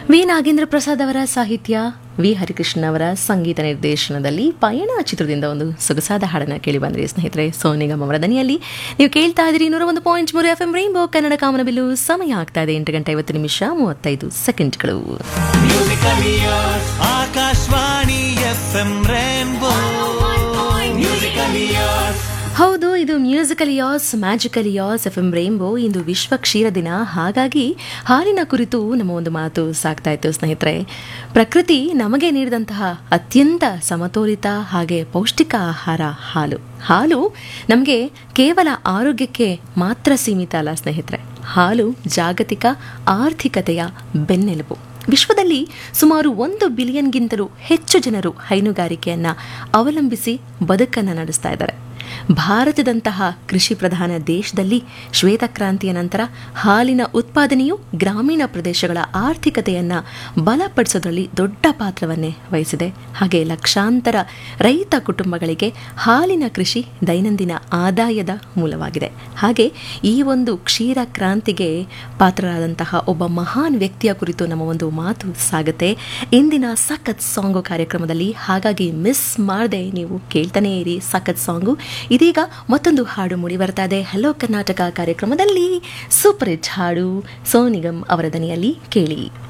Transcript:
V Nagendra Prasad ಅವರ ಸಾಹಿತ್ಯ V Harikrishna ಅವರ ಸಂಗೀತ ನಿರ್ದೇಶನದಲ್ಲಿ ಪಯಣ ಚಿತ್ರದಿಂದ ಒಂದು ಸೊಗಸಾದ ಹಾಡನ್ನ ಕೇಳಿ ಬಂದ್ರಿ ಸ್ನೇಹಿತರೆ ಸೋನಿಗಮ್ ಅವರ ದನಿಯಲ್ಲಿ ನೀವು ಕೇಳ್ತಾ ಇದ್ದೀರಿ ನೂರ ಒಂದು ಪಾಯಿಂಟ್ ಮೂರು ಎಫ್ ಎಂ ರೈನ್ಬೋ ಕನ್ನಡ ಕಾಮನಬಿಲ್ಲು ಸಮಯ ಆಗ್ತಾ ಇದೆ ಎಂಟು ಗಂಟೆ ಐವತ್ತು ನಿಮಿಷ ಮೂವತ್ತೈದು ಸೆಕೆಂಡ್ಗಳು Akashvani F M rainbow musical years ಹೌದು ಇದು musical years magical years F M rainbow ಇಂದು ವಿಶ್ವ ಕ್ಷೀರ ದಿನ ಹಾಗಾಗಿ ಹಾಲಿನ ಕುರಿತು ನಮ್ಮ ಒಂದು ಮಾತು ಸಾಕ್ತಾ ಇತ್ತು ಸ್ನೇಹಿತರೆ ಪ್ರಕೃತಿ ನಮಗೆ ನೀಡಿದಂತಹ ಅತ್ಯಂತ ಸಮತೋಲಿತ ಹಾಗೆ ಪೌಷ್ಟಿಕ ಆಹಾರ ಹಾಲು ಹಾಲು ನಮಗೆ ಕೇವಲ ಆರೋಗ್ಯಕ್ಕೆ ಮಾತ್ರ ಸೀಮಿತ ಅಲ್ಲ ಸ್ನೇಹಿತರೆ ಹಾಲು ಜಾಗತಿಕ ಆರ್ಥಿಕತೆಯ ಬೆನ್ನೆಲುಬು ವಿಶ್ವದಲ್ಲಿ ಸುಮಾರು ಒಂದು ಬಿಲಿಯನ್ಗಿಂತಲೂ ಹೆಚ್ಚು ಜನರು ಹೈನುಗಾರಿಕೆಯನ್ನ ಅವಲಂಬಿಸಿ ಬದುಕನ್ನು ನಡೆಸ್ತಾ ಇದ್ದಾರೆ ಭಾರತದಂತಹ ಕೃಷಿ ಪ್ರಧಾನ ದೇಶದಲ್ಲಿ ಶ್ವೇತಕ್ರಾಂತಿಯ ನಂತರ ಹಾಲಿನ ಉತ್ಪಾದನೆಯು ಗ್ರಾಮೀಣ ಪ್ರದೇಶಗಳ ಆರ್ಥಿಕತೆಯನ್ನ ಬಲಪಡಿಸೋದ್ರಲ್ಲಿ ದೊಡ್ಡ ಪಾತ್ರವನ್ನೇ ವಹಿಸಿದೆ ಹಾಗೆ ಲಕ್ಷಾಂತರ ರೈತ ಕುಟುಂಬಗಳಿಗೆ ಹಾಲಿನ ಕೃಷಿ ದೈನಂದಿನ ಆದಾಯದ ಮೂಲವಾಗಿದೆ ಹಾಗೆ ಈ ಒಂದು ಕ್ಷೀರ ಕ್ರಾಂತಿಗೆ ಪಾತ್ರರಾದಂತಹ ಒಬ್ಬ ಮಹಾನ್ ವ್ಯಕ್ತಿಯ ಕುರಿತು ನಮ್ಮ ಒಂದು ಮಾತು ಸಾಗುತ್ತೆ ಇಂದಿನ ಸಖತ್ ಸಾಂಗು ಕಾರ್ಯಕ್ರಮದಲ್ಲಿ ಹಾಗಾಗಿ ಮಿಸ್ ಮಾಡದೆ ನೀವು ಕೇಳ್ತಾನೇ ಇರಿ ಸಖತ್ ಸಾಂಗು ಇದೀಗ ಮತ್ತೊಂದು ಹಾಡು ಮೂಡಿ ಬರ್ತಾ ಇದೆ ಹಲೋ ಕರ್ನಾಟಕ ಕಾರ್ಯಕ್ರಮದಲ್ಲಿ ಸೂಪರ್ ಹಿಟ್ ಹಾಡು ಸೋನಿಗಮ್ ಅವರ ದನಿಯಲ್ಲಿ ಕೇಳಿ